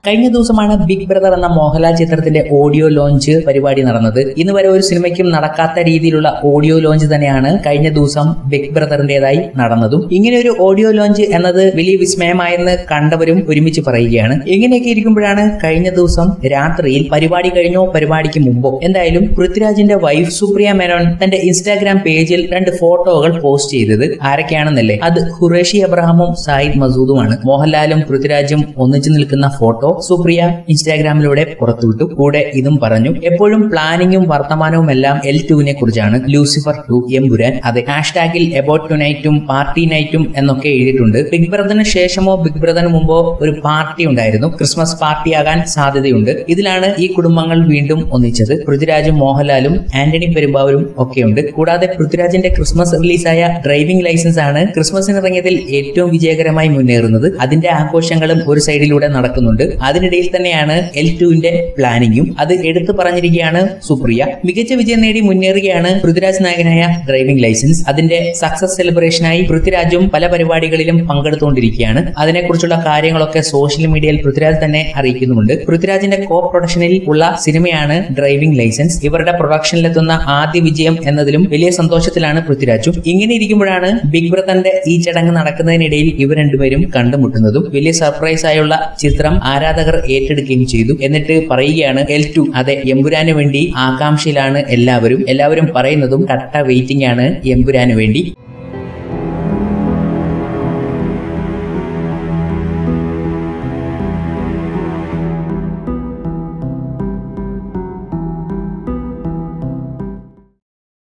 കഴിഞ്ഞ ദിവസമാണ് big brother എന്ന മോഹൻലാൽ ചിത്രത്തിന്റെ ഓഡിയോ ലോഞ്ച് പരിപാടി നടന്നത് ഇന്ന് വരെ ഒരു സിനിമയ്ക്കും നടക്കാത്ത രീതിയിലുള്ള ഓഡിയോ ലോഞ്ച് തന്നെയാണ് കഴിഞ്ഞ ദിവസം ബിഗ് ബ്രദറിന്റേതായി നടന്നതും ഇങ്ങനെ ഒരു ഓഡിയോ ലോഞ്ച് എന്നത് വലിയ വിസ്മയമായെന്ന് കണ്ടവരും ഒരുമിച്ച് പറയുകയാണ് ഇങ്ങനെയൊക്കെ ഇരിക്കുമ്പോഴാണ് കഴിഞ്ഞ ദിവസം രാത്രിയിൽ പരിപാടി കഴിഞ്ഞോ പരിപാടിക്ക് മുമ്പോ എന്തായാലും പൃഥ്വിരാജിന്റെ വൈഫ് സുപ്രിയ മേനോൻ തന്റെ ഇൻസ്റ്റാഗ്രാം പേജിൽ രണ്ട് ഫോട്ടോകൾ പോസ്റ്റ് ചെയ്തത് ആരൊക്കെയാണെന്നല്ലേ അത് ഖുറേഷി അബ്രഹാമും സായിദ് മസൂദുമാണ് മോഹൻലാലും പൃഥ്വിരാജും ഒന്നിച്ചു നിൽക്കുന്ന ഫോട്ടോ സുപ്രിയ ഇൻസ്റ്റാഗ്രാമിലൂടെ പുറത്തുവിട്ടു കൂടെ ഇതും പറഞ്ഞു എപ്പോഴും പ്ലാനിങ്ങും വർത്തമാനവും എല്ലാം എൽ ടുവിനെ കുറിച്ചാണ് ലൂസിഫർ ടു എംപുരാൻ അതെ ഹാഷ്ടാഗിൽ എബൌട്ട് ടു നൈറ്റും പാർട്ടി നൈറ്റും എന്നൊക്കെ എഴുതിയിട്ടുണ്ട് ബിഗ് ബ്രദറിന് ശേഷമോ ബിഗ് ബ്രദറിന് മുമ്പോ ഒരു പാർട്ടി ഉണ്ടായിരുന്നു ക്രിസ്മസ് പാർട്ടി ആകാൻ സാധ്യതയുണ്ട് ഇതിലാണ് ഈ കുടുംബങ്ങൾ വീണ്ടും ഒന്നിച്ചത് പൃഥ്വിരാജും മോഹൻലാലും ആന്റണി പെരുമ്പാവൂരും ഒക്കെയുണ്ട് കൂടാതെ പൃഥ്വിരാജിന്റെ ക്രിസ്മസ് റിലീസായ ഡ്രൈവിംഗ് ലൈസൻസ് ആണ് ക്രിസ്മസിന് ഇറങ്ങിയതിൽ ഏറ്റവും വിജയകരമായി മുന്നേറുന്നത് അതിന്റെ ആഘോഷങ്ങളും ഒരു സൈഡിലൂടെ നടക്കുന്നുണ്ട് അതിനിടയിൽ തന്നെയാണ് എൽ ടുവിന്റെ പ്ലാനിങ്ങും അത് എടുത്തു പറഞ്ഞിരിക്കുകയാണ് സുപ്രിയ മികച്ച വിജയം നേടി മുന്നേറുകയാണ് പൃഥ്വിരാജ് നായകനായ ഡ്രൈവിംഗ് ലൈസൻസ് അതിന്റെ സക്സസ് സെലിബ്രേഷനായി പൃഥ്വിരാജും പല പരിപാടികളിലും പങ്കെടുത്തുകൊണ്ടിരിക്കുകയാണ് അതിനെക്കുറിച്ചുള്ള കാര്യങ്ങളൊക്കെ സോഷ്യൽ മീഡിയയിൽ പൃഥ്വിരാജ് തന്നെ അറിയിക്കുന്നുമുണ്ട് പൃഥ്വിരാജിന്റെ കോ പ്രൊഡക്ഷനിൽ ഉള്ള സിനിമയാണ് ഡ്രൈവിംഗ് ലൈസൻസ് ഇവരുടെ പ്രൊഡക്ഷനിലെത്തുന്ന ആദ്യ വിജയം എന്നതിലും വലിയ സന്തോഷത്തിലാണ് പൃഥ്വിരാജും ഇങ്ങനെ ഇരിക്കുമ്പോഴാണ് ബിഗ് ബ്രദറിന്റെ ഈ ചടങ്ങ് നടക്കുന്നതിനിടയിൽ ഇവർ രണ്ടുപേരും കണ്ടുമുട്ടുന്നതും വലിയ സർപ്രൈസ് ആയുള്ള ചിത്രം ആരാധകർ ഏറ്റെടുക്കുകയും ചെയ്തു എന്നിട്ട് പറയുകയാണ് എൽ ടു അതെ എമ്പുരാന് വേണ്ടി ആകാംക്ഷയിലാണ് എല്ലാവരും എല്ലാവരും പറയുന്നതും കട്ട വെയിറ്റിംഗ് ആണ് എമ്പുരാന് വേണ്ടി